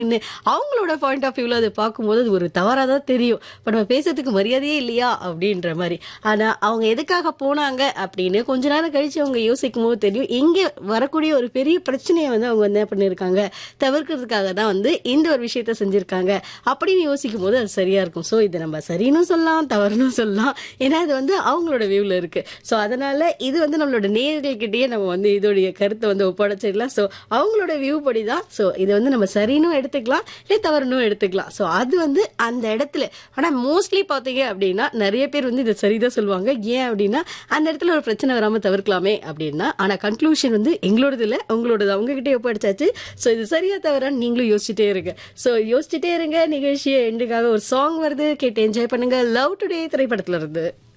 ன்னு அவங்களோட point of வியூல அதை பார்க்கும்போது அது ஒரு தவறா தான் தெரியும் இப்ப நம்ம பேசுறதுக்கு மரியாதையே இல்லையா அப்படின்ற மாதிரி ஆனா அவங்க எதுக்காக போனாங்க அப்படின்னு கொஞ்ச நேரம் கழிச்சு அவங்க யோசிக்கும் போது தெரியும் இங்க வரக்கூடிய ஒரு பெரிய பிரச்சனையை வந்து அவங்க வந்து என்ன பண்ணிருக்காங்க தவிர்க்கிறதுக்காக தான் வந்து இந்த ஒரு விஷயத்த செஞ்சிருக்காங்க அப்படின்னு யோசிக்கும் போது அது சரியா இருக்கும் சோ இது நம்ம சரின்னு சொல்லலாம் தவறுன்னு சொல்லலாம் ஏன்னா இது வந்து அவங்களோட வியூல இருக்கு சோ அதனால இது வந்து நம்மளோட நேயர்கள்கிட்டயே நம்ம வந்து இதோடைய கருத்தை வந்து ஒப்படைச்சிடலாம் சோ அவங்களோட வியூ படி தான் சோ இது வந்து நம்ம சரின்னு எடுத்துக்கலாம் இல்லை தவறுனும் எடுத்துக்கலாம் ஸோ அது வந்து அந்த இடத்துல ஆனால் மோஸ்ட்லி பார்த்தீங்க அப்படின்னா நிறைய பேர் வந்து இதை சரிதான் சொல்லுவாங்க ஏன் அப்படின்னா அந்த இடத்துல ஒரு பிரச்சனை வராமல் தவிர்க்கலாமே அப்படின்னா ஆனால் கன்க்ளூஷன் வந்து எங்களோடது இல்லை உங்களோடது அவங்ககிட்ட ஒப்படைச்சாச்சு ஸோ இது சரியா தவறான்னு நீங்களும் யோசிச்சுட்டே இருங்க ஸோ யோசிச்சுட்டே இருங்க நிகழ்ச்சியை எண்டுக்காக ஒரு சாங் வருது கேட்டு என்ஜாய் பண்ணுங்க லவ் டுடே திரைப்படத்துல இருந்து